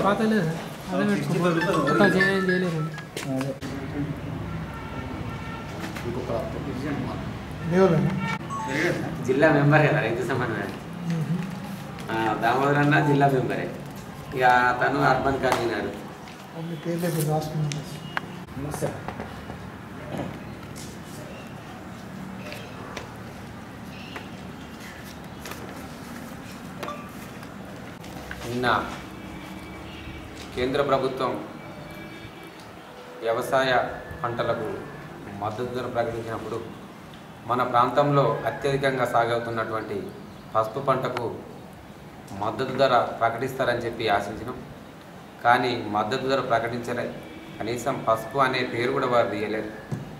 పాత లేదు అదే పెట్టుకోవాలి కొత్త చేంజ్ చేయలేదు దేవులేనా జిల్లా మెంబర్ కదా రైతు సమన్వయం ఆ, దామోదర్ అన్న జిల్లా మెంబరే ఇక తను అర్బన్ కన్వీనర్ అన్ని పేర్లు ఇప్పుడు రాసుకున్నాను నిన్న కేంద్ర ప్రభుత్వం వ్యవసాయ పంటలకు మద్దతు ధర ప్రకటించినప్పుడు మన ప్రాంతంలో అత్యధికంగా సాగవుతున్నటువంటి పసుపు పంటకు మద్దతు ధర ప్రకటిస్తారని చెప్పి ఆశించినాం కానీ మద్దతు ధర ప్రకటించలే కనీసం పసుపు అనే పేరు కూడా వారు తీయలేదు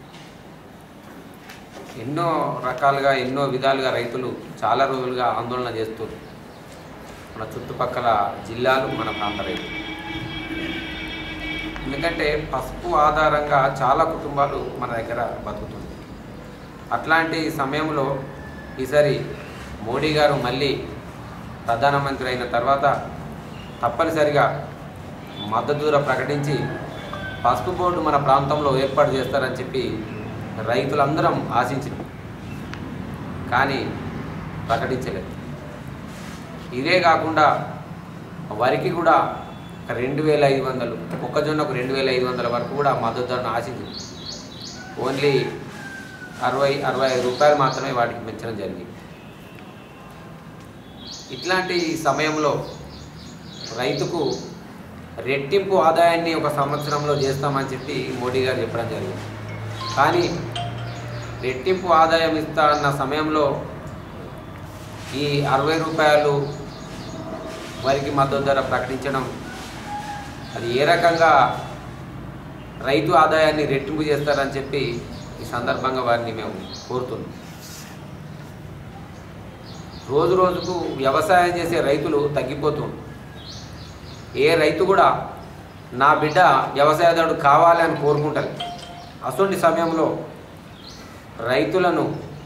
ఎన్నో రకాలుగా ఎన్నో విధాలుగా రైతులు చాలా రోజులుగా ఆందోళన చేస్తారు మన చుట్టుపక్కల జిల్లాలు మన ప్రాంత రైతులు ఎందుకంటే పసుపు ఆధారంగా చాలా కుటుంబాలు మన దగ్గర బతుకుతుంది అట్లాంటి సమయంలో ఈసారి మోడీ గారు మళ్ళీ ప్రధానమంత్రి అయిన తర్వాత తప్పనిసరిగా మద్దతు ధర ప్రకటించి పసుపు బోర్డు మన ప్రాంతంలో ఏర్పాటు చేస్తారని చెప్పి రైతులందరం ఆశించినాం కానీ ప్రకటించలేదు ఇదే కాకుండా వరికి కూడా ఒక రెండు వేల ఐదు వందలు మొక్కజొన్నకు రెండు వేల ఐదు వందల వరకు కూడా మద్దతు ధరను ఆశించింది ఓన్లీ అరవై అరవై ఐదు రూపాయలు మాత్రమే వాటికి పెంచడం జరిగింది ఇట్లాంటి సమయంలో రైతుకు రెట్టింపు ఆదాయాన్ని ఒక సంవత్సరంలో చేస్తామని చెప్పి మోడీ గారు చెప్పడం జరిగింది కానీ రెట్టింపు ఆదాయం ఇస్తా అన్న సమయంలో ఈ అరవై రూపాయలు వరికి మద్దతు ధర ప్రకటించడం అది ఏ రకంగా రైతు ఆదాయాన్ని రెట్టింపు చేస్తారని చెప్పి ఈ సందర్భంగా వారిని మేము కోరుతున్నాం రోజు రోజుకు వ్యవసాయం చేసే రైతులు తగ్గిపోతున్నారు ఏ రైతు కూడా నా బిడ్డ వ్యవసాయదారుడు కావాలి అని కోరుకుంటారు అటువంటి సమయంలో రైతులను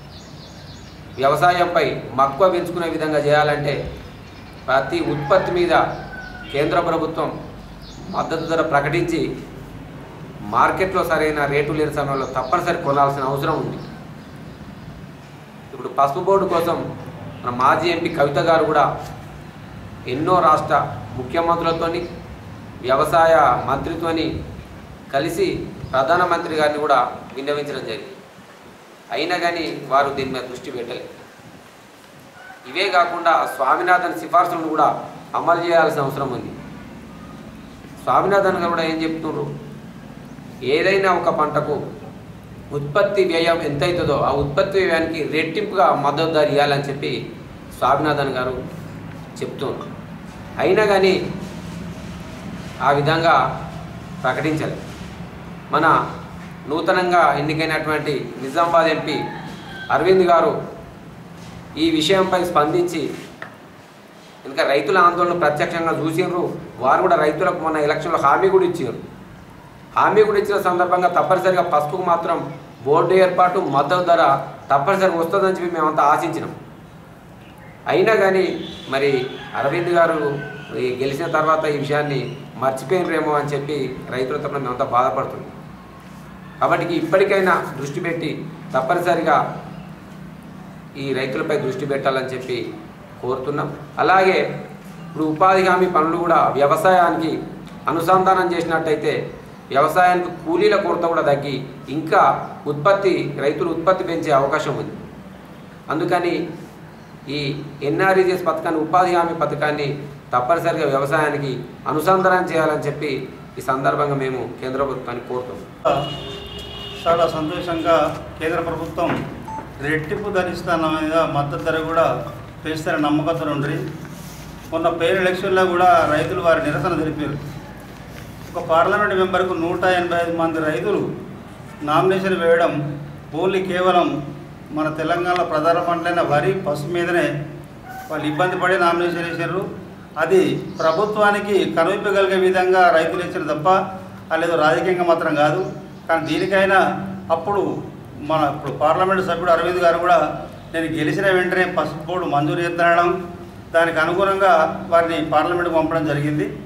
వ్యవసాయంపై మక్కువ పెంచుకునే విధంగా చేయాలంటే ప్రతి ఉత్పత్తి మీద కేంద్ర ప్రభుత్వం మద్దతు ధర ప్రకటించి మార్కెట్లో సరైన రేటు లేని సమయంలో తప్పనిసరి కొనాల్సిన అవసరం ఉంది ఇప్పుడు పసుపు బోర్డు కోసం మన మాజీ ఎంపీ కవిత గారు కూడా ఎన్నో రాష్ట్ర ముఖ్యమంత్రులతోని వ్యవసాయ మంత్రితోని కలిసి ప్రధానమంత్రి గారిని కూడా విన్నవించడం జరిగింది అయినా కానీ వారు దీని మీద దృష్టి పెట్టలేదు ఇవే కాకుండా స్వామినాథన్ సిఫార్సులను కూడా అమలు చేయాల్సిన అవసరం ఉంది స్వామినాథన్ గారు కూడా ఏం చెప్తున్నారు ఏదైనా ఒక పంటకు ఉత్పత్తి వ్యయం ఎంత అవుతుందో ఆ ఉత్పత్తి వ్యయానికి రెట్టింపుగా మద్దతు ధర ఇవ్వాలని చెప్పి స్వామినాథన్ గారు చెప్తున్నారు అయినా కానీ ఆ విధంగా ప్రకటించాలి మన నూతనంగా ఎన్నికైనటువంటి నిజామాబాద్ ఎంపీ అరవింద్ గారు ఈ విషయంపై స్పందించి ఇంకా రైతుల ఆందోళన ప్రత్యక్షంగా చూసినారు వారు కూడా రైతులకు మొన్న ఎలక్షన్లో హామీ కూడా ఇచ్చారు హామీ కూడా ఇచ్చిన సందర్భంగా తప్పనిసరిగా పసుపుకు మాత్రం బోర్డు ఏర్పాటు మద్దతు ధర తప్పనిసరిగా వస్తుందని చెప్పి మేమంతా ఆశించినాం అయినా కానీ మరి అరవింద్ గారు ఈ గెలిచిన తర్వాత ఈ విషయాన్ని మర్చిపోయినరేమో అని చెప్పి రైతుల తరఫున మేమంతా బాధపడుతున్నాం కాబట్టి ఇప్పటికైనా దృష్టి పెట్టి తప్పనిసరిగా ఈ రైతులపై దృష్టి పెట్టాలని చెప్పి కోరుతున్నాం అలాగే ఇప్పుడు ఉపాధి హామీ పనులు కూడా వ్యవసాయానికి అనుసంధానం చేసినట్టయితే వ్యవసాయానికి కూలీల కొరత కూడా తగ్గి ఇంకా ఉత్పత్తి రైతులు ఉత్పత్తి పెంచే అవకాశం ఉంది అందుకని ఈ ఎన్ఆర్ఈజెస్ పథకాన్ని ఉపాధి హామీ పథకాన్ని తప్పనిసరిగా వ్యవసాయానికి అనుసంధానం చేయాలని చెప్పి ఈ సందర్భంగా మేము కేంద్ర ప్రభుత్వాన్ని కోరుతున్నాం చాలా సంతోషంగా కేంద్ర ప్రభుత్వం రెట్టింపు ధరిస్తాన మీద మద్దతు ధర కూడా పెంచుతారని నమ్మకంతో ఉండ్రి మొన్న పేరు ఎలక్షన్లో కూడా రైతులు వారి నిరసన తెలిపారు ఒక పార్లమెంట్ మెంబర్కు నూట ఎనభై ఐదు మంది రైతులు నామినేషన్ వేయడం ఓన్లీ కేవలం మన తెలంగాణ ప్రధాన పంటలైన వరి పసుపు మీదనే వాళ్ళు ఇబ్బంది పడి నామినేషన్ వేశారు అది ప్రభుత్వానికి కనువిప్పగలిగే విధంగా రైతులు ఇచ్చారు తప్ప అది రాజకీయంగా మాత్రం కాదు కానీ దీనికైనా అప్పుడు మన ఇప్పుడు పార్లమెంట్ సభ్యుడు అరవింద్ గారు కూడా నేను గెలిచిన వెంటనే పసుపు బోర్డు మంజూరు చేద్దనడం దానికి అనుగుణంగా వారిని పార్లమెంట్కి పంపడం జరిగింది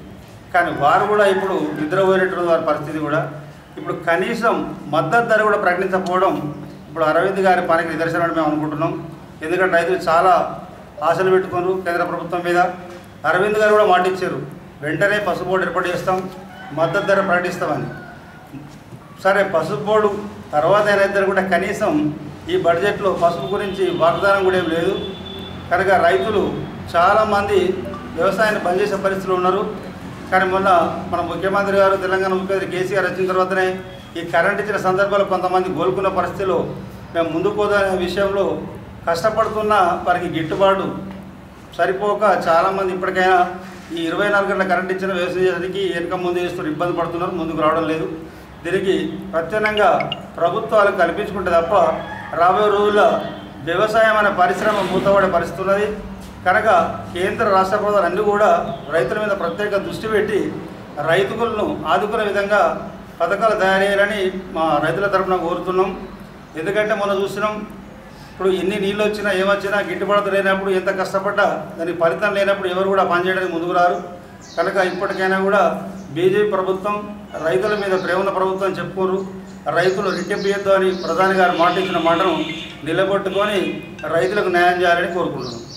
కానీ వారు కూడా ఇప్పుడు నిద్రపోయినటువంటి వారి పరిస్థితి కూడా ఇప్పుడు కనీసం మద్దతు ధర కూడా ప్రకటించకపోవడం ఇప్పుడు అరవింద్ గారి పనికి నిదర్శనం అని మేము అనుకుంటున్నాం ఎందుకంటే రైతులు చాలా ఆశలు పెట్టుకున్నారు కేంద్ర ప్రభుత్వం మీద అరవింద్ గారు కూడా మాట ఇచ్చారు వెంటనే పసుపు బోర్డు ఏర్పాటు చేస్తాం మద్దతు ధర ప్రకటిస్తామని సరే పసుపు బోర్డు తర్వాత ఏదైతే కూడా కనీసం ఈ బడ్జెట్లో పసుపు గురించి వాగ్దానం కూడా ఏం లేదు కనుక రైతులు చాలామంది వ్యవసాయాన్ని బంద్ చేసే పరిస్థితులు ఉన్నారు కానీ మొన్న మన ముఖ్యమంత్రి గారు తెలంగాణ ముఖ్యమంత్రి కేసీఆర్ వచ్చిన తర్వాతనే ఈ కరెంట్ ఇచ్చిన సందర్భాలు కొంతమంది కోలుకున్న పరిస్థితిలో మేము ముందుకు పోదనే విషయంలో కష్టపడుతున్న వారికి గిట్టుబాటు సరిపోక చాలామంది ఇప్పటికైనా ఈ ఇరవై నాలుగు గంటల కరెంట్ ఇచ్చిన వ్యవసాయం చేయడానికి వెనుక ముందు చేస్తూ ఇబ్బంది పడుతున్నారు ముందుకు రావడం లేదు దీనికి ప్రత్యేకంగా ప్రభుత్వాలు కల్పించుకుంటే తప్ప రాబోయే రోజుల్లో వ్యవసాయం అనే పరిశ్రమ మూతపడే పరిస్థితి ఉన్నది కనుక కేంద్ర రాష్ట్ర ప్రభుత్వాలు అన్నీ కూడా రైతుల మీద ప్రత్యేక దృష్టి పెట్టి రైతులను ఆదుకునే విధంగా పథకాలు తయారు చేయాలని మా రైతుల తరఫున కోరుతున్నాం ఎందుకంటే మనం చూస్తున్నాం ఇప్పుడు ఎన్ని నీళ్ళు వచ్చినా ఏమొచ్చినా గిట్టుబాటు లేనప్పుడు ఎంత కష్టపడ్డా దానికి ఫలితం లేనప్పుడు ఎవరు కూడా పనిచేయడానికి ముందుకు రారు కనుక ఇప్పటికైనా కూడా బీజేపీ ప్రభుత్వం రైతుల మీద ప్రేమల ప్రభుత్వం చెప్పుకోరు రైతులు రెట్టింపు అని ప్రధాని గారు మాట ఇచ్చిన మాటను నిలబెట్టుకొని రైతులకు న్యాయం చేయాలని కోరుకుంటున్నాం